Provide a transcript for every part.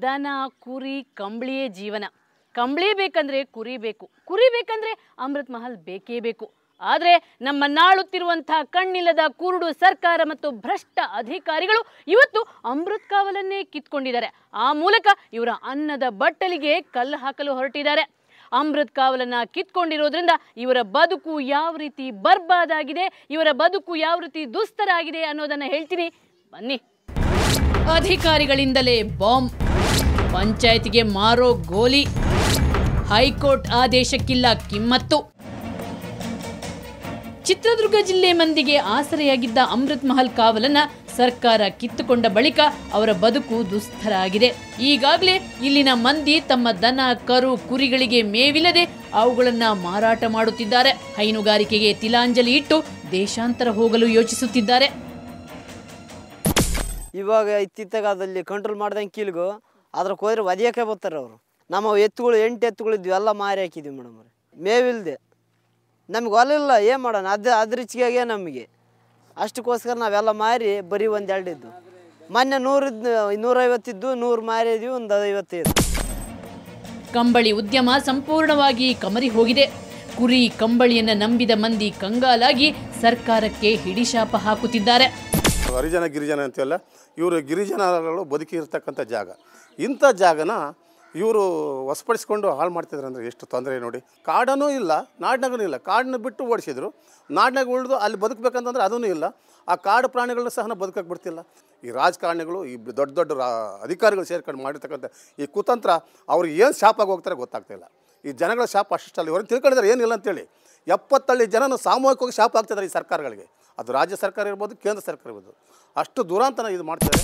ದನ ಕುರಿ ಕಂಬಳಿಯೇ ಜೀವನ ಕಂಬಳಿ ಬೇಕಂದ್ರೆ ಕುರಿ ಬೇಕು ಕುರಿ ಬೇಕಂದ್ರೆ ಅಮೃತ್ ಮಹಲ್ ಬೇಕೇ ಬೇಕು ಆದರೆ ನಮ್ಮ ನಾಳುತ್ತಿರುವಂತಹ ಕಣ್ಣಿಲ್ಲದ ಕುರುಡು ಸರ್ಕಾರ ಮತ್ತು ಭ್ರಷ್ಟ ಅಧಿಕಾರಿಗಳು ಇವತ್ತು ಅಮೃತ್ ಕಾವಲನ್ನೇ ಕಿತ್ಕೊಂಡಿದ್ದಾರೆ ಆ ಮೂಲಕ ಇವರ ಅನ್ನದ ಬಟ್ಟಲಿಗೆ ಕಲ್ಲು ಹಾಕಲು ಹೊರಟಿದ್ದಾರೆ ಅಮೃತ್ ಕಾವಲನ್ನ ಕಿತ್ಕೊಂಡಿರೋದ್ರಿಂದ ಇವರ ಬದುಕು ಯಾವ ರೀತಿ ಬರ್ಬಾದಾಗಿದೆ ಇವರ ಬದುಕು ಯಾವ ರೀತಿ ದುಸ್ತರ ಆಗಿದೆ ಅನ್ನೋದನ್ನ ಹೇಳ್ತೀನಿ ಬನ್ನಿ ಅಧಿಕಾರಿಗಳಿಂದಲೇ ಬಾಂಬ್ ಪಂಚಾಯತಿಗೆ ಮಾರೋ ಗೋಲಿ ಹೈಕೋರ್ಟ್ ಆದೇಶಕ್ಕಿಲ್ಲ ಕಿಮ್ಮತ್ತು ಚಿತ್ರದುರ್ಗ ಜಿಲ್ಲೆ ಮಂದಿಗೆ ಆಸರೆಯಾಗಿದ್ದ ಅಮೃತ್ ಮಹಲ್ ಕಾವಲನ್ನ ಸರ್ಕಾರ ಕಿತ್ತುಕೊಂಡ ಬಳಿಕ ಅವರ ಬದುಕು ದುಸ್ತರ ಆಗಿದೆ ಈಗಾಗಲೇ ಇಲ್ಲಿನ ಮಂದಿ ತಮ್ಮ ದನ ಕರು ಕುರಿಗಳಿಗೆ ಮೇವಿಲ್ಲದೆ ಅವುಗಳನ್ನ ಮಾರಾಟ ಮಾಡುತ್ತಿದ್ದಾರೆ ಹೈನುಗಾರಿಕೆಗೆ ತಿಲಾಂಜಲಿ ಇಟ್ಟು ದೇಶಾಂತರ ಹೋಗಲು ಯೋಚಿಸುತ್ತಿದ್ದಾರೆ ಇವಾಗ ಇತ್ತಿತ್ತಗಾದಲ್ಲಿ ಕಂಟ್ರೋಲ್ ಮಾಡ್ದಂಗೆ ಕೀಲ್ಗು ಅದ್ರಕ್ಕೆ ಹೋದ್ರೆ ಒದಿಯೋಕೆ ಬರ್ತಾರೆ ಅವರು ನಮ್ಮ ಎತ್ತುಗಳು ಎಂಟು ಎತ್ತುಗಳಿದ್ವಿ ಎಲ್ಲ ಮಾರಿ ಹಾಕಿದ್ವಿ ಮೇಡಮ್ ಅವ್ರೆ ಮೇವಿಲ್ದೆ ನಮ್ಗೆ ಹೊಲಿಲ್ಲ ಏನು ಮಾಡೋಣ ಅದು ಅದ್ರ ರುಚಿಗೆ ನಮಗೆ ಅಷ್ಟಕ್ಕೋಸ್ಕರ ನಾವೆಲ್ಲ ಮಾರಿ ಬರೀ ಒಂದು ಎರಡು ಇದ್ದು ಮೊನ್ನೆ ನೂರಿದ್ದು ನೂರೈವತ್ತಿದ್ದು ನೂರು ಮಾರಿದ್ವಿ ಒಂದು ಐವತ್ತೈದು ಕಂಬಳಿ ಉದ್ಯಮ ಸಂಪೂರ್ಣವಾಗಿ ಕಮರಿ ಹೋಗಿದೆ ಕುರಿ ಕಂಬಳಿಯನ್ನ ನಂಬಿದ ಮಂದಿ ಕಂಗಾಲಾಗಿ ಸರ್ಕಾರಕ್ಕೆ ಹಿಡಿಶಾಪ ಹಾಕುತ್ತಿದ್ದಾರೆ ಹರಿಜನ ಗಿರಿಜನ ಅಂತೆಲ್ಲ ಇವರು ಗಿರಿಜನಗಳು ಬದುಕಿ ಇರ್ತಕ್ಕಂಥ ಜಾಗ ಇಂಥ ಜಾಗನ ಇವರು ವಶಪಡಿಸ್ಕೊಂಡು ಹಾಳು ಮಾಡ್ತಿದ್ರು ಅಂದರೆ ಎಷ್ಟು ತೊಂದರೆ ನೋಡಿ ಕಾಡನೂ ಇಲ್ಲ ನಾಡಿನಾಗೂ ಇಲ್ಲ ಕಾಡನ್ನ ಬಿಟ್ಟು ಓಡಿಸಿದ್ರು ನಾಡಿನಾಗ ಉಳಿದು ಅಲ್ಲಿ ಬದುಕಬೇಕಂತಂದ್ರೆ ಅದೂ ಇಲ್ಲ ಆ ಕಾಡು ಪ್ರಾಣಿಗಳನ್ನ ಸಹ ನಾವು ಬದುಕಕ್ಕೆ ಬಿಡ್ತಿಲ್ಲ ಈ ರಾಜಕಾರಣಿಗಳು ಈ ದೊಡ್ಡ ದೊಡ್ಡ ರಾ ಅಧಿಕಾರಿಗಳು ಸೇರ್ಕೊಂಡು ಮಾಡಿರ್ತಕ್ಕಂಥ ಈ ಕುತಂತ್ರ ಅವ್ರಿಗೆ ಏನು ಶಾಪಾಗಿ ಹೋಗ್ತಾರೆ ಗೊತ್ತಾಗ್ತಿಲ್ಲ ಈ ಜನಗಳ ಶಾಪ ಅಷ್ಟಲ್ಲಿ ಇವ್ರನ್ನ ತಿಳ್ಕೊಂಡಿದ್ದಾರೆ ಏನಿಲ್ಲ ಅಂತೇಳಿ ಎಪ್ಪತ್ತಳ್ಳಿ ಜನನು ಸಾಮೂಹಿಕವಾಗಿ ಶಾಪ ಆಗ್ತಿದ್ದಾರೆ ಈ ಸರ್ಕಾರಗಳಿಗೆ ಅದು ರಾಜ್ಯ ಸರ್ಕಾರ ಇರ್ಬೋದು ಕೇಂದ್ರ ಸರ್ಕಾರ ಇರ್ಬೋದು ಅಷ್ಟು ದುರಾಂತನ ಇದು ಮಾಡ್ತಾರೆ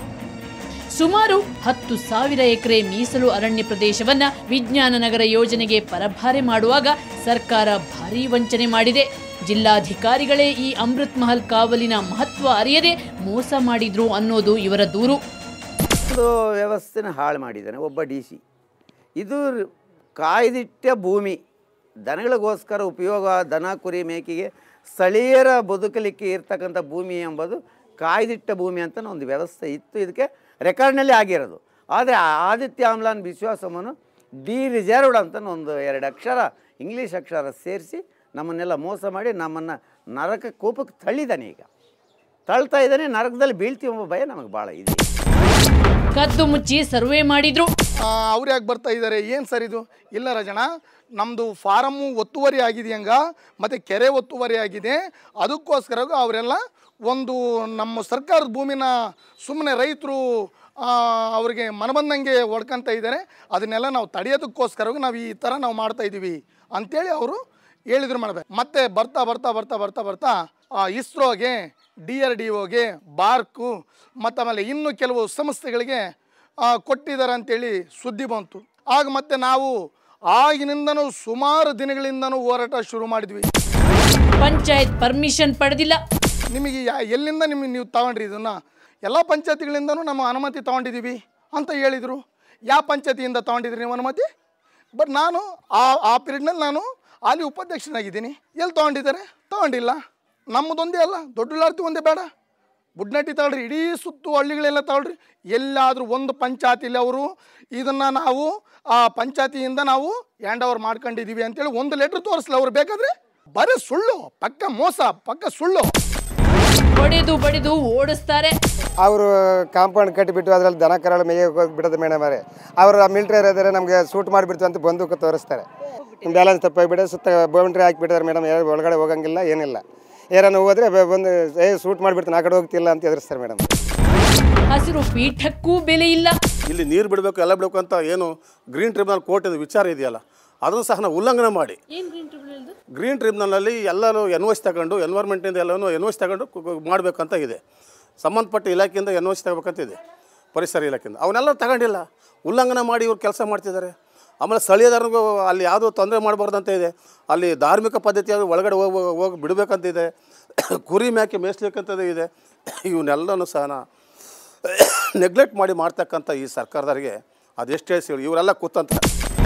ಸುಮಾರು ಹತ್ತು ಸಾವಿರ ಎಕರೆ ಮೀಸಲು ಅರಣ್ಯ ಪ್ರದೇಶವನ್ನ ವಿಜ್ಞಾನ ನಗರ ಯೋಜನೆಗೆ ಪರಭಾರೆ ಮಾಡುವಾಗ ಸರ್ಕಾರ ಭಾರೀ ವಂಚನೆ ಮಾಡಿದೆ ಜಿಲ್ಲಾಧಿಕಾರಿಗಳೇ ಈ ಅಮೃತ್ ಮಹಲ್ ಕಾವಲಿನ ಮಹತ್ವ ಅರಿಯದೆ ಮೋಸ ಮಾಡಿದ್ರು ಅನ್ನೋದು ಇವರ ದೂರು ಒಂದು ವ್ಯವಸ್ಥೆನ ಹಾಳು ಮಾಡಿದ್ದಾನೆ ಒಬ್ಬ ಡಿ ಸಿ ಇದು ಕಾಯ್ದಿಟ್ಟ ಭೂಮಿ ದನಗಳಿಗೋಸ್ಕರ ಉಪಯೋಗ ದನ ಕುರಿ ಮೇಕೆಗೆ ಸ್ಥಳೀಯರ ಬದುಕಲಿಕ್ಕೆ ಇರ್ತಕ್ಕಂಥ ಭೂಮಿ ಎಂಬುದು ಕಾಯ್ದಿಟ್ಟ ಭೂಮಿ ಅಂತ ಒಂದು ವ್ಯವಸ್ಥೆ ಇತ್ತು ಇದಕ್ಕೆ ರೆಕಾರ್ಡ್ನಲ್ಲಿ ಆಗಿರೋದು ಆದರೆ ಆದಿತ್ಯ ಆಮ್ಲಾನ್ ವಿಶ್ವಾಸವನ್ನು ಡಿ ರಿಸರ್ವ್ಡ್ ಅಂತ ಒಂದು ಎರಡು ಅಕ್ಷರ ಇಂಗ್ಲೀಷ್ ಅಕ್ಷರ ಸೇರಿಸಿ ನಮ್ಮನ್ನೆಲ್ಲ ಮೋಸ ಮಾಡಿ ನಮ್ಮನ್ನು ನರಕ ಕೋಪಕ್ಕೆ ತಳ್ಳಿದ್ದಾನೆ ಈಗ ತಳ್ತಾ ಇದ್ದಾನೆ ನರಕದಲ್ಲಿ ಬೀಳ್ತೀವಿ ಎಂಬ ಭಯ ನಮಗೆ ಭಾಳ ಇದೆ ಕದ್ದು ಮುಚ್ಚಿ ಸರ್ವೆ ಮಾಡಿದ್ರು ಅವ್ರು ಯಾಕೆ ಬರ್ತಾ ಇದ್ದಾರೆ ಏನು ಸರ್ ಇದು ಇಲ್ಲ ರಜಣ ನಮ್ಮದು ಫಾರಮ್ಮು ಒತ್ತುವರಿ ಆಗಿದೆಯಂಗ ಮತ್ತು ಕೆರೆ ಒತ್ತುವರಿ ಆಗಿದೆ ಅದಕ್ಕೋಸ್ಕರ ಅವರೆಲ್ಲ ಒಂದು ನಮ್ಮ ಸರ್ಕಾರದ ಭೂಮಿನ ಸುಮ್ಮನೆ ರೈತರು ಅವರಿಗೆ ಮನಬಂದಂಗೆ ಹೊಡ್ಕೊಂತ ಇದ್ದಾರೆ ಅದನ್ನೆಲ್ಲ ನಾವು ತಡೆಯೋದಕ್ಕೋಸ್ಕರ ನಾವು ಈ ಥರ ನಾವು ಮಾಡ್ತಾ ಇದ್ದೀವಿ ಅಂತೇಳಿ ಅವರು ಹೇಳಿದ್ರು ಮಾಡಬೇಕು ಮತ್ತೆ ಬರ್ತಾ ಬರ್ತಾ ಬರ್ತಾ ಬರ್ತಾ ಬರ್ತಾ ಆ, ಇಸ್ರೋಗೆ ಡಿ ಆರ್ ಡಿ ಒಗೆ ಬಾರ್ಕು ಮತ್ತು ಆಮೇಲೆ ಇನ್ನೂ ಕೆಲವು ಸಂಸ್ಥೆಗಳಿಗೆ ಆ, ಕೊಟ್ಟಿದ್ದಾರೆ ಅಂತೇಳಿ ಸುದ್ದಿ ಬಂತು ಆಗ ಮತ್ತೆ ನಾವು ಆಗಿನಿಂದನೂ ಸುಮಾರು ದಿನಗಳಿಂದನೂ ಹೋರಾಟ ಶುರು ಮಾಡಿದ್ವಿ ಪಂಚಾಯತ್ ಪರ್ಮಿಷನ್ ಪಡೆದಿಲ್ಲ ನಿಮಗೆ ಯಾ- ಎಲ್ಲಿಂದ ನಿಮಗೆ ನೀವು ತಗೊಂಡ್ರಿ ಇದನ್ನು ಎಲ್ಲ ಪಂಚಾಯತಿಗಳಿಂದನೂ ನಮ್ಮ ಅನುಮತಿ ತೊಗೊಂಡಿದ್ದೀವಿ ಅಂತ ಹೇಳಿದರು ಯಾವ ಪಂಚಾಯತಿಯಿಂದ ತೊಗೊಂಡಿದ್ರಿ ನೀವು ಅನುಮತಿ ಬಟ್ ನಾನು ಆ ಆ ಪೀರಿಯಡ್ನಲ್ಲಿ ನಾನು ಅಲ್ಲಿ ಉಪಾಧ್ಯಕ್ಷನಾಗಿದ್ದೀನಿ ಎಲ್ಲಿ ತೊಗೊಂಡಿದ್ದಾರೆ ತೊಗೊಂಡಿಲ್ಲ ನಮ್ಮದೊಂದೇ ಅಲ್ಲ ದೊಡ್ಡಲಾರ್ತಿ ಒಂದೇ ಬೇಡ ಬುಡ್ನಟ್ಟಿ ತಗೊಳ್ರಿ ಇಡೀ ಸುತ್ತು ಹಳ್ಳಿಗಳೆಲ್ಲ ತಗೊಳ್ರಿ ಎಲ್ಲಾದರೂ ಒಂದು ಪಂಚಾಯತಿಲಿ ಅವರು ಇದನ್ನು ನಾವು ಆ ಪಂಚಾಯತಿಯಿಂದ ನಾವು ಹ್ಯಾಂಡ್ ಓವರ್ ಮಾಡ್ಕೊಂಡಿದ್ದೀವಿ ಅಂತೇಳಿ ಒಂದು ಲೆಟ್ರ್ ತೋರಿಸ್ಲಿ ಅವ್ರು ಬೇಕಾದ್ರೆ ಬರೀ ಸುಳ್ಳು ಪಕ್ಕ ಮೋಸ ಪಕ್ಕ ಸುಳ್ಳು ಹೊಡೆದು ಬಡಿದು ಓಡಿಸ್ತಾರೆ ಅವರು ಕಾಂಪೌಂಡ್ ಕಟ್ಟಿಬಿಟ್ಟು ಅದರಲ್ಲಿ ದನ ಕರಳು ಮೇಯ ಬಿಡೋದು ಮೇಡಮ್ ಅವರೇ ಅವರು ಮಿಲ್ಟ್ರಿ ಇದ್ದಾರೆ ನಮಗೆ ಸೂಟ್ ಮಾಡಿಬಿಡ್ತು ಅಂತ ಬಂದೂಕು ತೋರಿಸ್ತಾರೆ ಬ್ಯಾಲೆನ್ಸ್ ತಪ್ಪಾಗಿಬಿಟ್ಟು ಸುತ್ತ ಬೌಂಡ್ರಿ ಹಾಕಿಬಿಟ್ಟಿದ್ದಾರೆ ಮೇಡಮ್ ಯಾರು ಒಳಗಡೆ ಹೋಗಂಗಿಲ್ಲ ಏನಿಲ್ಲ ಯಾರನ್ನು ಹೋದ್ರೆ ಬ- ಬಂದು ಏ ಸೂಟ್ ಮಾಡಿಬಿಡ್ತಾನೆ ಆ ಕಡೆ ಹೋಗ್ತಿಲ್ಲ ಅಂತ ಎದುರಿಸ್ತಾರೆ ಮೇಡಮ್ ಹಸಿರು ಪೀಠಕ್ಕೂ ಬೆಲೆ ಇಲ್ಲ ಇಲ್ಲಿ ನೀರು ಬಿಡಬೇಕು ಎಲ್ಲ ಬಿಡಬೇಕು ಅಂತ ಏನು ಗ್ರೀನ್ ಟ್ರಿಬ್ಯುನಲ್ ಕೋರ್ಟಿನ ವಿಚಾರ ಇದೆಯಲ್ಲ ಅದನ್ನು ಸಹ ನಾವು ಉಲ್ಲಂಘನೆ ಮಾಡಿ ಗ್ರೀನ್ ಟ್ರಿಬ್ಯುನಲಲ್ಲಿ ಎಲ್ಲರೂ ಎನ್ ಓ ಸಿ ತಗೊಂಡು ಎನ್ವೈರ್ಮೆಂಟಿಂದ ಎಲ್ಲನೂ ಎನ್ ಓ ಸಿ ತಗೊಂಡು ಕು- ಕು- ಮಾಡಬೇಕಂತ ಇದೆ ಸಂಬಂಧಪಟ್ಟ ಇಲಾಖೆಯಿಂದ ಎನ್ ಓ ಸಿ ತಗೋಬೇಕಂತ ಇದೆ ಪರಿಸರ ಇಲಾಖೆಯಿಂದ ಅವನ್ನೆಲ್ಲ ತಗೊಂಡಿಲ್ಲ ಉಲ್ಲಂಘನೆ ಮಾಡಿ ಇವ್ರು ಕೆಲಸ ಮಾಡ್ತಿದ್ದಾರೆ ಆಮೇಲೆ ಸ್ಥಳೀಯದವ್ರಿಗೂ ಅಲ್ಲಿ ಯಾವುದೂ ತೊಂದರೆ ಮಾಡಬಾರ್ದಂತ ಇದೆ ಅಲ್ಲಿ ಧಾರ್ಮಿಕ ಪದ್ಧತಿಯಾಗಿ ಒಳಗಡೆ ಹೋಗಿ ಹೋಗಿ ಬಿಡಬೇಕಂತ ಇದೆ ಕುರಿ ಮೇಕೆ ಮೇಯಿಸ್ಲಿಕ್ಕಂಥದ್ದು ಇದೆ ಇವನ್ನೆಲ್ಲನೂ ಸಹ ನಾ ನೆಗ್ಲೆಕ್ಟ್ ಮಾಡಿ ಮಾಡ್ತಕ್ಕಂಥ ಈ ಸರ್ಕಾರದವರಿಗೆ ಅದೆಷ್ಟು ಹೇಳಿ ಇವರೆಲ್ಲ ಕೂತಂತ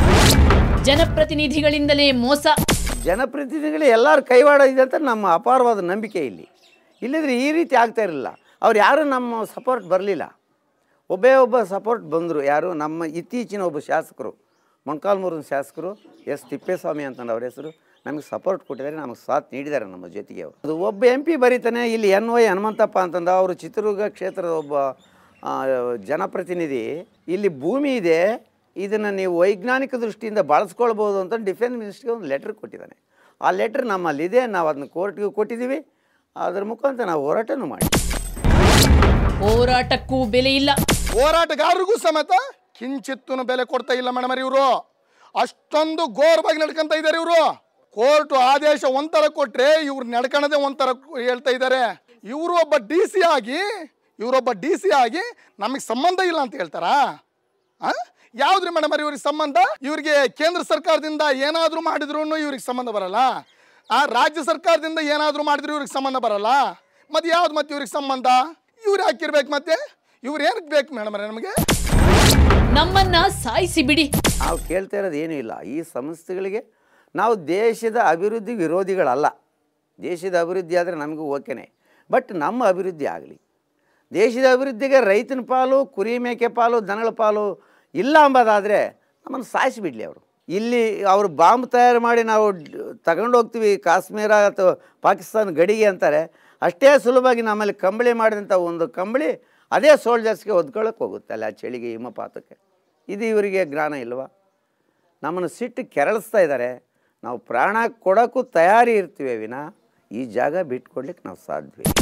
ಜನಪ್ರತಿನಿಧಿಗಳಿಂದಲೇ ಮೋಸ ಜನಪ್ರತಿನಿಧಿಗಳು ಎಲ್ಲರೂ ಕೈವಾಡ ಇದೆ ಅಂತ ನಮ್ಮ ಅಪಾರವಾದ ನಂಬಿಕೆ ಇಲ್ಲಿ ಇಲ್ಲದ್ರೆ ಈ ರೀತಿ ಆಗ್ತಾ ಇರಲಿಲ್ಲ ಅವ್ರು ಯಾರೂ ನಮ್ಮ ಸಪೋರ್ಟ್ ಬರಲಿಲ್ಲ ಒಬ್ಬೇ ಒಬ್ಬ ಸಪೋರ್ಟ್ ಬಂದರು ಯಾರು ನಮ್ಮ ಇತ್ತೀಚಿನ ಒಬ್ಬ ಶಾಸಕರು ಮೊಣಕಾಲ್ಮೂರಿನ ಶಾಸಕರು ಎಸ್ ತಿಪ್ಪೇಸ್ವಾಮಿ ಅಂತ ಅವ್ರ ಹೆಸರು ನಮಗೆ ಸಪೋರ್ಟ್ ಕೊಟ್ಟಿದ್ದಾರೆ ನಮಗೆ ಸಾಥ್ ನೀಡಿದ್ದಾರೆ ನಮ್ಮ ಜೊತೆಗೆ ಅವರು ಅದು ಒಬ್ಬ ಎಂ ಪಿ ಬರೀತಾನೆ ಇಲ್ಲಿ ಎನ್ ವೈ ಹನುಮಂತಪ್ಪ ಅಂತಂದ ಅವರು ಚಿತ್ರದುರ್ಗ ಕ್ಷೇತ್ರದ ಒಬ್ಬ ಆ, ಜನಪ್ರತಿನಿಧಿ ಇಲ್ಲಿ ಭೂಮಿ ಇದೆ ಇದನ್ನು ನೀವು ವೈಜ್ಞಾನಿಕ ದೃಷ್ಟಿಯಿಂದ ಬಳಸ್ಕೊಳ್ಬೋದು ಅಂತ ಡಿಫೆನ್ಸ್ ಮಿನಿಸ್ಟ್ರಿಗೆ ಒಂದು ಲೆಟ್ರ್ ಕೊಟ್ಟಿದ್ದಾನೆ ಆ ಲೆಟ್ರ್ ನಮ್ಮಲ್ಲಿದೆ ನಾವು ಅದನ್ನ ಕೋರ್ಟ್ಗೆ ಕೊಟ್ಟಿದ್ದೀವಿ ಅದ್ರ ಮುಖಾಂತರ ನಾವು ಹೋರಾಟನೂ ಮಾಡಿ ಹೋರಾಟಕ್ಕೂ ಬೆಲೆ ಇಲ್ಲ ಹೋರಾಟಗಾರರಿಗೂ ಸಮೇತ ಕಿಂಚಿತ್ತೂ ಬೆಲೆ ಕೊಡ್ತಾ ಇಲ್ಲ ಮೇಡಮ್ ಇವರು ಅಷ್ಟೊಂದು ಘೋರವಾಗಿ ನಡ್ಕೊಂತ ಇದ್ದಾರೆ ಇವರು ಕೋರ್ಟ್ ಆದೇಶ ಒಂಥರ ಕೊಟ್ರೆ ಇವ್ರು ನಡ್ಕಣದೇ ಒಂಥರ ಹೇಳ್ತಾ ಇದ್ದಾರೆ ಇವರು ಒಬ್ಬ ಡಿ ಸಿ ಆಗಿ ಇವರೊಬ್ಬ ಡಿ ಸಿ ಆಗಿ ನಮಗೆ ಸಂಬಂಧ ಇಲ್ಲ ಅಂತ ಹೇಳ್ತಾರಾ ಆ? ಯಾವ್ದ್ರಿ ಮೇಡಮ್ ಇವ್ರಿಗೆ ಸಂಬಂಧ ಇವ್ರಿಗೆ ಕೇಂದ್ರ ಸರ್ಕಾರದಿಂದ ಏನಾದರೂ ಮಾಡಿದ್ರು ಇವ್ರಿಗೆ ಸಂಬಂಧ ಬರಲ್ಲ ಆ ರಾಜ್ಯ ಸರ್ಕಾರದಿಂದ ಏನಾದರೂ ಮಾಡಿದ್ರು ಇವ್ರಿಗೆ ಸಂಬಂಧ ಬರಲ್ಲ ಮತ್ತೆ ಯಾವ್ದು ಮತ್ತೆ ಇವ್ರಿಗೆ ಸಂಬಂಧ ಇವ್ರು ಹಾಕಿರ್ಬೇಕು ಮತ್ತೆ ಇವ್ರು ಏನಕ್ಕೆ ಬೇಕು ಮೇಡಮ್ ನಮಗೆ ನಮ್ಮನ್ನ ಸಾಯಿಸಿ ಬಿಡಿ ನಾವು ಕೇಳ್ತಾ ಇರೋದು ಏನೂ ಇಲ್ಲ ಈ ಸಂಸ್ಥೆಗಳಿಗೆ ನಾವು ದೇಶದ ಅಭಿವೃದ್ಧಿ ವಿರೋಧಿಗಳಲ್ಲ ದೇಶದ ಅಭಿವೃದ್ಧಿ ಆದರೆ ನಮಗೂ ಓಕೆನೆ ಬಟ್ ನಮ್ಮ ಅಭಿವೃದ್ಧಿ ಆಗಲಿ ದೇಶದ ಅಭಿವೃದ್ಧಿಗೆ ರೈತನ ಪಾಲು ಕುರಿ ಮೇಕೆ ಪಾಲು ದನಗಳ ಪಾಲು ಇಲ್ಲ ಅಂಬೋದಾದರೆ ನಮ್ಮನ್ನು ಸಾಯಿಸಿಬಿಡಲಿ ಅವರು ಇಲ್ಲಿ ಅವರು ಬಾಂಬ್ ತಯಾರು ಮಾಡಿ ನಾವು ತಗೊಂಡು ಹೋಗ್ತೀವಿ ಕಾಶ್ಮೀರ ಅಥವಾ ಪಾಕಿಸ್ತಾನ ಗಡಿಗೆ ಅಂತಾರೆ ಅಷ್ಟೇ ಸುಲಭವಾಗಿ ನಮ್ಮಲ್ಲಿ ಕಂಬಳಿ ಮಾಡಿದಂಥ ಒಂದು ಕಂಬಳಿ ಅದೇ ಸೋಲ್ಜರ್ಸ್ಗೆ ಒದ್ಕೊಳ್ಳೋಕೆ ಹೋಗುತ್ತೆ ಅಲ್ಲಿ ಆ ಚಳಿಗೆ ಹಿಮಪಾತಕ್ಕೆ ಇದು ಇವರಿಗೆ ಜ್ಞಾನ ಇಲ್ವಾ ನಮ್ಮನ್ನು ಸಿಟ್ಟು ಕೆರಳಿಸ್ತಾ ಇದ್ದಾರೆ ನಾವು ಪ್ರಾಣ ಕೊಡೋಕ್ಕೂ ತಯಾರಿ ಇರ್ತೀವಿ ವಿನ ಈ ಜಾಗ ಬಿಟ್ಕೊಡ್ಲಿಕ್ಕೆ ನಾವು ಸಾಧ್ಯವೇ ಇಲ್ಲ.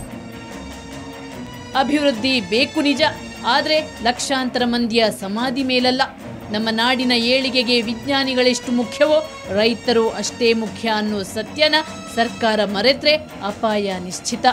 ಅಭಿವೃದ್ಧಿ ಬೇಕು ನಿಜ ಆದ್ರೆ ಲಕ್ಷಾಂತರ ಮಂದಿಯ ಸಮಾಧಿ ಮೇಲಲ್ಲ ನಮ್ಮ ನಾಡಿನ ಏಳಿಗೆಗೆ ವಿಜ್ಞಾನಿಗಳೆಷ್ಟು ಮುಖ್ಯವೋ ರೈತರು ಅಷ್ಟೇ ಮುಖ್ಯ ಅನ್ನೋ ಸತ್ಯನ ಸರ್ಕಾರ ಮರೆತ್ರೆ ಅಪಾಯ ನಿಶ್ಚಿತ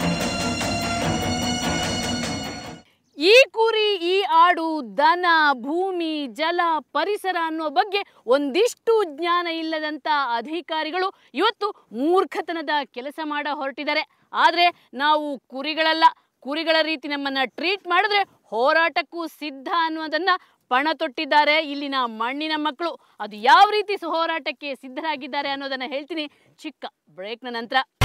ಈ ಕುರಿ ಈ ಆಡು ದನ ಭೂಮಿ ಜಲ ಪರಿಸರ ಅನ್ನೋ ಬಗ್ಗೆ ಒಂದಿಷ್ಟು ಜ್ಞಾನ ಇಲ್ಲದಂತ ಅಧಿಕಾರಿಗಳು ಇವತ್ತು ಮೂರ್ಖತನದ ಕೆಲಸ ಮಾಡ ಹೊರಟಿದ್ದಾರೆ ಆದರೆ ನಾವು ಕುರಿಗಳಲ್ಲ ಕುರಿಗಳ ರೀತಿ ನಮ್ಮನ್ನ ಟ್ರೀಟ್ ಮಾಡಿದ್ರೆ ಹೋರಾಟಕ್ಕೂ ಸಿದ್ಧ ಅನ್ನೋದನ್ನ ಪಣ ತೊಟ್ಟಿದ್ದಾರೆ ಇಲ್ಲಿನ ಮಣ್ಣಿನ ಮಕ್ಕಳು ಅದು ಯಾವ ರೀತಿ ಹೋರಾಟಕ್ಕೆ ಸಿದ್ಧರಾಗಿದ್ದಾರೆ ಅನ್ನೋದನ್ನ ಹೇಳ್ತೀನಿ ಚಿಕ್ಕ ಬ್ರೇಕ್ನ ನಂತರ